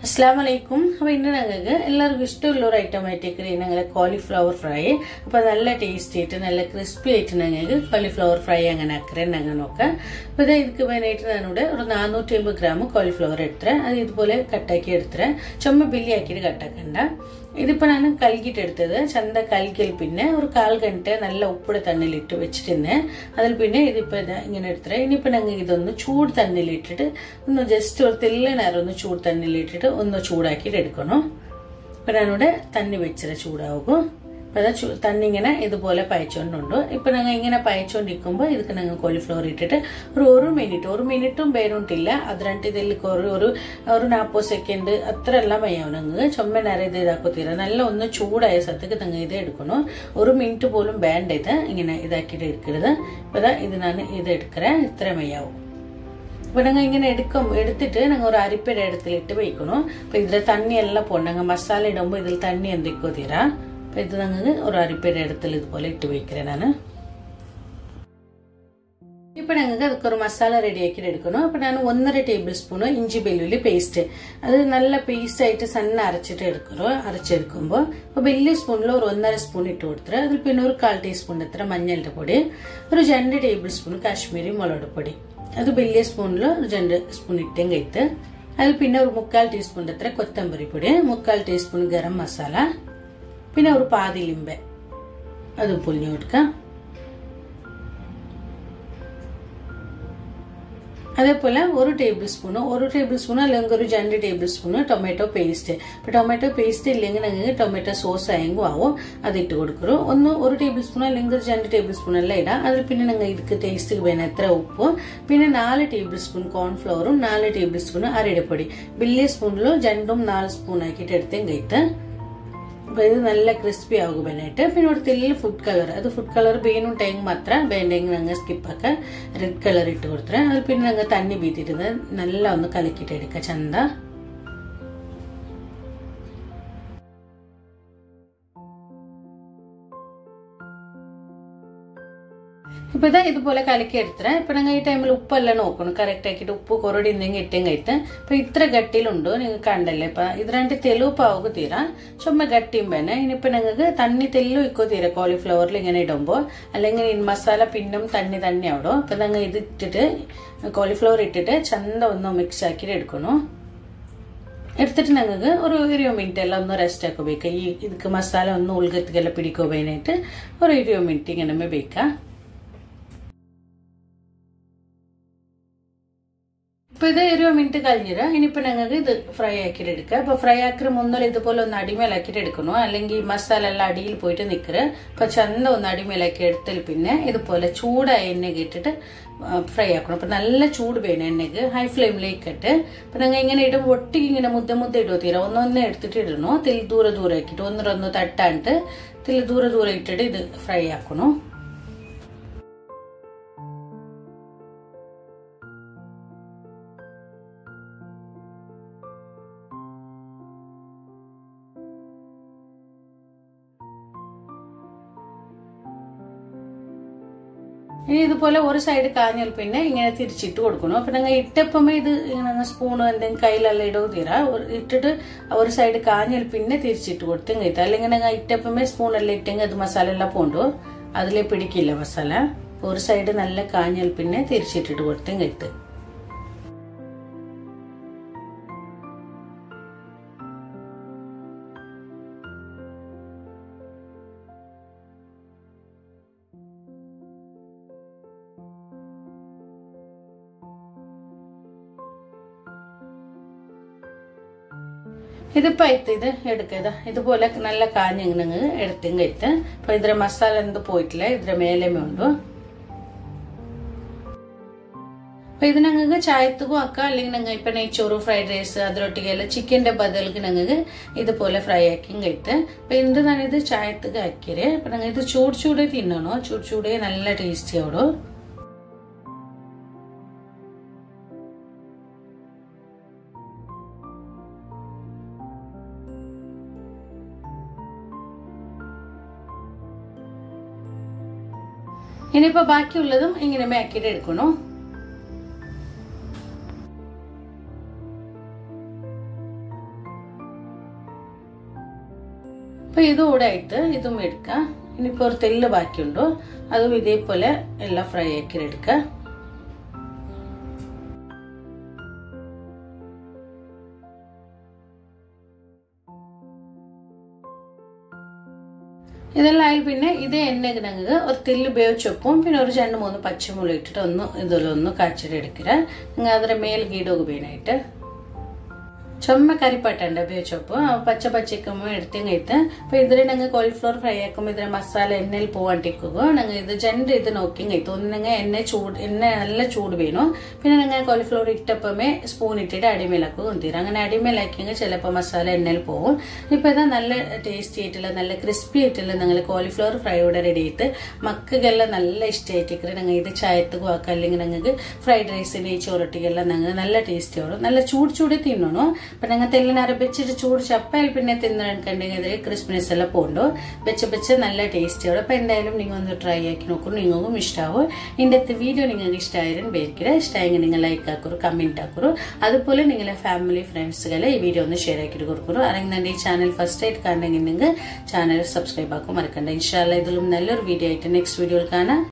അസ്സാം വലൈക്കും അപ്പോൾ ഇന്ന് ഞങ്ങൾക്ക് എല്ലാവർക്കും ഇഷ്ടമുള്ള ഒരു ഐറ്റം ആയിട്ടേക്ക് ഞങ്ങളെ കോളിഫ്ലവർ ഫ്രൈ അപ്പോൾ നല്ല ടേസ്റ്റ് ആയിട്ട് നല്ല ക്രിസ്പി ആയിട്ട് ഞങ്ങൾക്ക് കോളിഫ്ലവർ ഫ്രൈ അങ്ങനെ ആക്കറേ ഞങ്ങൾ നോക്കാം അപ്പോൾ ഇത് ഇതിക്ക് വേണ്ടിയിട്ട് ഞാനിവിടെ ഒരു നാനൂറ്റി അമ്പത് ഗ്രാം കോളിഫ്ലവർ എടുത്തേ അത് ഇതുപോലെ കട്ടാക്കി എടുത്തേ ചുമ ബില്ലി ആക്കിയിട്ട് കട്ടാക്കണ്ട ഇതിപ്പോ ഞാൻ കൽകിട്ട് എടുത്തത് ചന്ത കൽകിൽ പിന്നെ ഒരു കാൽ ഗಂಟೆ നല്ല ഉപ്പിട തണ്ണിലിട്ട് വെച്ചിരുന്നേ അതിൽ പിന്നെ ഇതിപ്പോ ഇത് ഇങ്ങനെ എടുത്തേ ഇനിയിപ്പോ ഞങ്ങൾ ഇതൊന്ന് ചൂട് തണ്ണിലിട്ടിട്ട് ഒന്ന് ജസ്റ്റ് ഒരു തെല്ല നേരം ഒന്ന് ചൂട് തണ്ണിലിട്ടിട്ട് ഒന്ന് ചൂടാക്കിയിട്ട് എടുക്കണം ഇപ്പൊ ഞാനിവിടെ തണ്ണി വെച്ചിട്ട് ചൂടാവും അപ്പൊ അത് തണ്ണി ഇങ്ങനെ ഇതുപോലെ പയച്ചോണ്ടുണ്ട് ഇപ്പൊ ഞങ്ങൾ ഇങ്ങനെ പയച്ചോണ്ടിരിക്കുമ്പോൾ ಇದಕ್ಕೆ ഞങ്ങൾ കോളിഫ്ലവർ ഇട്ടിട്ട് ഒരു ഒരു മിനിറ്റ് ഒരു മിനിറ്റും ಬೇರುಂಟಿಲ್ಲ ಅದ್ರಂಟ ഇതിൽ ഒരു ഒരു ഒരു നാൽപ്പത് സെക്കൻഡ് അത്ര എല്ലാം മയ്യാവും ഞങ്ങൾ ചുമ്മ നേരം ഇത് ഇതാക്കത്തില്ല നല്ല ഒന്ന് ചൂടായ സ്ഥലത്തേക്ക് ഞങ്ങൾ ഇത് എടുക്കണം ഒരു മിനിറ്റ് പോലും വേണ്ട ഇത് ഇങ്ങനെ ഇതാക്കിയിട്ട് എടുക്കരുത് ഇപ്പൊ ഇത് ഞാൻ ഇത് എടുക്കറേ ഇത്ര മയ്യാവും അപ്പൊ ഞങ്ങൾ ഇങ്ങനെ എടുക്കും എടുത്തിട്ട് ഞങ്ങൾ ഒരു അരിപ്പയുടെ ഇടത്തിലിട്ട് വയ്ക്കണം അപ്പൊ ഇതിൽ തണ്ണി എല്ലാം പോകണം ഞങ്ങൾ മസാല ഇടുമ്പോൾ ഇതിൽ തണ്ണി എന്തൊക്കെയോ തീരാ അപ്പൊ ഇത് ഞങ്ങൾക്ക് ഒരു അരിപ്പയുടെ ഇടത്തിൽ ഇതുപോലെ ഇട്ട് വയ്க்கிறேன் ഞാൻ ഇപ്പൊ ഞങ്ങൾക്ക് അതൊക്കെ ഒരു മസാല റെഡിയാക്കിയിട്ട് എടുക്കണം അപ്പൊ ഞാൻ ഒന്നര ടേബിൾ സ്പൂൺ ഇഞ്ചി വെല്ലുള്ളി പേസ്റ്റ് അത് നല്ല പേസ്റ്റ് ആയിട്ട് സണ്ണ അരച്ചിട്ട് എടുക്കണോ അരച്ചെടുക്കുമ്പോൾ അപ്പൊ വലിയ സ്പൂണിൽ ഒരു ഒന്നര സ്പൂൺ ഇട്ട് കൊടുത്തത് അതിൽ പിന്നെ ഒരു കാൽ ടീസ്പൂൺ എത്ര മഞ്ഞളുടെ പൊടി ഒരു രണ്ട് ടേബിൾ സ്പൂൺ കാശ്മീരി മുളക് പൊടി അത് വലിയ സ്പൂണിൽ രണ്ട് സ്പൂൺ ഇട്ടും കയത്ത് അതിൽ പിന്നെ ഒരു മുക്കാൽ ടീസ്പൂൺ എത്ര കൊത്തമ്പരി പൊടി മുക്കാൽ ടീസ്പൂൺ ഗരം മസാല പിന്നെ ഒരു പാതി ലിമ്പെ അതും പൊളിഞ്ഞു കൊടുക്കാം അതേപോലെ ഒരു ടേബിൾ സ്പൂണ് ഒരു ടേബിൾ സ്പൂൺ അല്ലെങ്കിൽ ഒരു രണ്ട് ടേബിൾ സ്പൂണ് ടൊമാറ്റോ പേസ്റ്റ് ഇപ്പൊ ടൊമാറ്റോ പേസ്റ്റ് ഇല്ലെങ്കിൽ നിങ്ങൾക്ക് ടൊമാറ്റോ സോസ് ആയെങ്കിൽ ആവും അത് ഇട്ട് കൊടുക്കറു ഒന്ന് ഒരു ടേബിൾ സ്പൂൺ അല്ലെങ്കിൽ ഒരു രണ്ട് ടേബിൾ സ്പൂൺ എല്ലാം ഇടാം അതിൽ പിന്നെ നിങ്ങൾ ഇതിക്ക് ടേസ്റ്റ് വേണം എത്ര ഉപ്പും പിന്നെ നാല് ടേബിൾ സ്പൂൺ കോൺഫ്ലവറും നാല് ടേബിൾ സ്പൂൺ അരയിടപ്പൊടി വലിയ സ്പൂണിലും രണ്ടും നാല് സ്പൂൺ ആക്കിയിട്ട് എടുത്തേം കഴിത്ത് അപ്പൊ ഇത് നല്ല ക്രിസ്പി ആകും വേണ്ടിയിട്ട് പിന്നെ ഒരു തെല്ല് ഫുഡ് കളർ അത് ഫുഡ് കളർ ಬೇನು ಟೈಮ್ ಮಾತ್ರ ಬೇಂಡೆಂಗ್ ನಂಗೆ ಸ್ಕಿಪ್ ಹಾಕ ರೆಡ್ ಕಲರ್ ಇಟ್ಟು ಕೊಡ್ತಾರೆ ಅದು പിന്നെ ನಂಗೆ ತಣ್ಣಿ ಬೀತಿಟ್ಟದ നല്ല ഒന്ന് കലക്കിട്ട് എടുക്ക ചന്ത ഇപ്പൊ ഇതാ ഇതുപോലെ കലക്കി എടുത്തേ ഇപ്പൊ നിങ്ങൾ ഈ ടൈമിൽ ഉപ്പെല്ലാം നോക്കണം കറക്റ്റ് ആക്കിയിട്ട് ഉപ്പ് കുറടി എന്തെങ്കിലും ഇട്ടും കഴിത്ത് ഇപ്പൊ ഇത്ര ഗട്ടിയിലുണ്ടോ നിങ്ങൾ കണ്ടല്ലേ ഇപ്പൊ ഇത് രണ്ട് തെലുപ്പാവുക തീരാ ചുമ്മാ ഗട്ടിയും വേണേ ഇനിയിപ്പൊ നിങ്ങൾക്ക് തണ്ണി തെല്ലു ഇക്കോ തീരാ കോളിഫ്ലവറിൽ ഇങ്ങനെ ഇടുമ്പോ അല്ലെങ്കിൽ ഈ മസാല പിന്നും തണ്ണി തന്നെ ആവിടും അപ്പൊ നിങ്ങൾ ഇത് ഇട്ടിട്ട് കോളിഫ്ലവർ ഇട്ടിട്ട് ചന്ത ഒന്ന് മിക്സ് ആക്കിയിട്ട് എടുക്കണം എടുത്തിട്ട് ഞങ്ങൾക്ക് ഒരു ഇരുപത് മിനിറ്റ് എല്ലാം ഒന്ന് റെസ്റ്റ് ആക്കಬೇಕು ഈ ಇದಕ್ಕೆ ಮಸಾಲ ഒന്ന് ഉൾഗത്തിಗೆಲ್ಲ പിടിക്കോಬೇಕಾയിട്ട് ഒരു ഇരുപത് മിനിറ്റ് ഇങ്ങനെ ಬೇಕಾ ഇപ്പൊ ഇത് ഇരുപത് മിനിറ്റ് കഴിഞ്ഞിട്ട് ഇനിയിപ്പോ ഞങ്ങൾക്ക് ഇത് ഫ്രൈ ആക്കിയിട്ട് എടുക്കുക അപ്പൊ ഫ്രൈ ആക്കിയ മുന്നോട്ട് ഇതുപോലെ ഒന്ന് അടിമേലാക്കിയിട്ട് എടുക്കണോ അല്ലെങ്കിൽ മസാല എല്ലാം അടിയിൽ പോയിട്ട് നിൽക്കരുത് അപ്പൊ ചന്ത ഒന്ന് അടിമേലാക്കി എടുത്തൽ പിന്നെ ഇതുപോലെ ചൂടായ എണ്ണ ഇട്ടിട്ട് ഫ്രൈ ആക്കണം അപ്പൊ നല്ല ചൂട് വേണം എണ്ണയ്ക്ക് ഹൈ ഫ്ലെയിമിലേക്ക് ഇട്ട് അപ്പൊ ഞങ്ങൾ ഇങ്ങനെ ഇടും ഒട്ടിക്ക് ഇങ്ങനെ മുദ്ദ മുദ്ദ ഇടുമോ തീരാ ഒന്നൊന്നേ എടുത്തിട്ട് ഇടണോ തിൽ ദൂര ദൂരം ആക്കിയിട്ട് ഒന്നരൊന്ന് തട്ടാണ്ട് തിൽ ദൂര ദൂരം ഇട്ടിട്ട് ഇത് ഫ്രൈ ആക്കണോ ഇനി ഇതുപോലെ ഒരു സൈഡ് കാഞ്ഞാൽ പിന്നെ ഇങ്ങനെ തിരിച്ചിട്ട് കൊടുക്കണം അപ്പൊ നിങ്ങൾ ഇട്ടപ്പമേ ഇത് ഇങ്ങനെ സ്പൂൺ എന്തെങ്കിലും കയ്യിലെല്ലാം ഇടവ് തീരാ ഇട്ടിട്ട് ഒരു സൈഡ് കാഞ്ഞാൽ പിന്നെ തിരിച്ചിട്ട് കൊടുത്തും കഴിത്താൽ അല്ലെങ്കിൽ നിങ്ങൾ ഇട്ടപ്പമേ സ്പൂണെല്ലാം ഇട്ടെങ്കിൽ അത് മസാല എല്ലാം പോണ്ടു അതിലെ പിടിക്കില്ല മസാല ഒരു സൈഡ് നല്ല കാഞ്ഞാൽ പിന്നെ തിരിച്ചിട്ടിട്ട് കൊടുത്തും കഴിത്ത് ഇതിപ്പോ ആಯ್ತು ഇത് എടുക്കದ ഇതുപോലെ നല്ല കാഞ്ഞിങ്ങനെ എടുത്തും കഴിത്ത് അപ്പൊ ഇದ್ರ ಮಸಾಲ എന്ത് പോയിട്ടില്ല ഇದ್ರ മേലെമേ ഉണ്ട് അപ്പൊ ഇത് ഞങ്ങൾക്ക് ചായത്തുക്കും ആക്കാം അല്ലെങ്കിൽ ഞങ്ങൾ ഇപ്പൊ നെയ്ച്ചോറ് ഫ്രൈഡ് റൈസ് അതിലൊട്ടിಗೆಲ್ಲ ചിക്കന്റെ ബദലിക്ക് ഞങ്ങൾക്ക് ഇതുപോലെ ഫ്രൈ ആക്കിയും കഴിത്ത് അപ്പൊ ഇത് ഞാനിത് ചായത്തുക്ക് ആക്കിയത് അപ്പൊ ഞങ്ങൾ ഇത് ചൂട് ചൂടേ തിന്നണോ ചൂട് ചൂടേ നല്ല ടേസ്റ്റി ആവടോ ഇനിയിപ്പോ ബാക്കിയുള്ളതും ഇങ്ങനെ ആക്കിയിട്ട് എടുക്കണോ അപ്പോൾ ഇതുകൂടെ ആയിട്ട് ഇതും എടുക്കാം ഇനിയിപ്പോൾ ഒരു തെല്ല് ബാക്കിയുണ്ടോ അതും ഇതേപോലെ എല്ലാം ഫ്രൈ ആക്കി എടുക്കുക ഇതെല്ലാം ആയാലും പിന്നെ ഇതേ എണ്ണയ്ക്ക് ഞങ്ങൾക്ക് ഒരു തെല്ല് ഉപയോഗിച്ചൊപ്പം പിന്നെ ഒരു രണ്ട് മൂന്ന് പച്ചമുളക് ഇട്ടിട്ട് ഒന്ന് ഇതിലൊന്ന് കാച്ചിട്ട് എടുക്കുക നിങ്ങൾ അതിൻ്റെ മേൽ ഗീടോക്ക് വേണമായിട്ട് ചുമ കറിപ്പട്ടുണ്ട് ഉപയോഗിച്ചപ്പോൾ പച്ച പച്ചക്കുമ്പോൾ എടുത്തിങ്ങೈತೆ അപ്പോൾ ഇതിൽ ഞങ്ങൾ കോളിഫ്ലവർ ഫ്രൈ ആക്കുമ്പോൾ ഇതിന് മസാല എണ്ണയിൽ പോവാണ്ടിരിക്കുക ഞങ്ങൾ ഇത് ജെൻഡ് ഇത് നോക്കിങ്ങೈತೆ ഒന്ന് ഞങ്ങൾ എണ്ണ ചൂട് എണ്ണ നല്ല ചൂട് വേണം പിന്നെ ഞങ്ങൾ കോളിഫ്ലവർ ഇട്ടപ്പമേ സ്പൂൺ ഇട്ടിട്ട് അടിമേലാക്കുക കൊണ്ടുതരും അങ്ങനെ അടിമേലാക്കിയെങ്കിൽ ചിലപ്പോൾ മസാല എണ്ണയിൽ പോകും ഇപ്പോൾ ഇതാ നല്ല ടേസ്റ്റി ആയിട്ടുള്ള നല്ല ക്രിസ്പി ആയിട്ടുള്ള ഞങ്ങൾ കോളിഫ്ലവർ ഫ്രൈ ഇവിടെ റെഡി ചെയ്ത് മക്കൾക്കെല്ലാം നല്ല ഇഷ്ടമായിട്ടിരിക്കുന്നത് ഞങ്ങൾ ഇത് ചായത്തുക്കും ആക്കാം അല്ലെങ്കിൽ ഞങ്ങൾക്ക് ഫ്രൈഡ് റൈസിന് ചോറൊട്ടിക്കെല്ലാം ഞങ്ങൾ നല്ല ടേസ്റ്റി ആവും നല്ല ചൂട് ചൂട് തിന്നണം അപ്പൊ ഞങ്ങൾ തെല്ലിനര വെച്ചിട്ട് ചൂട് ചപ്പയിൽ പിന്നെ തിന്നിട്ടുണ്ടെങ്കിൽ അതിൽ ക്രിസ്മസ് എല്ലാം പോണ്ടോ വെച്ച് വെച്ച് നല്ല ടേസ്റ്റി ആവും അപ്പൊ എന്തായാലും നിങ്ങൾ ഒന്ന് ട്രൈ ആക്കി നോക്കും നിങ്ങൾക്കും ഇഷ്ടമാവും ഇന്നത്തെ വീഡിയോ നിങ്ങൾക്ക് ഇഷ്ടമായാലും ബേക്കില്ല ഇഷ്ടമായെങ്കിൽ നിങ്ങൾ ലൈക്ക് ആക്കുറു കമന്റ് ആക്കുറു അതുപോലെ നിങ്ങളെ ഫാമിലി ഫ്രണ്ട്സുകളെ ഈ വീഡിയോ ഒന്ന് ഷെയർ ആക്കിയിട്ട് കൊടുക്കുറു അല്ലെങ്കിൽ ഈ ചാനൽ ഫസ്റ്റ് ആയിട്ട് കാണണമെങ്കിൽ നിങ്ങൾ ചാനൽ സബ്സ്ക്രൈബ് ആക്കും മറക്കണ്ട ഇൻഷാല്ല ഇതിലും നല്ലൊരു വീഡിയോ ആയിട്ട് നെക്സ്റ്റ് വീഡിയോയിൽ കാണാം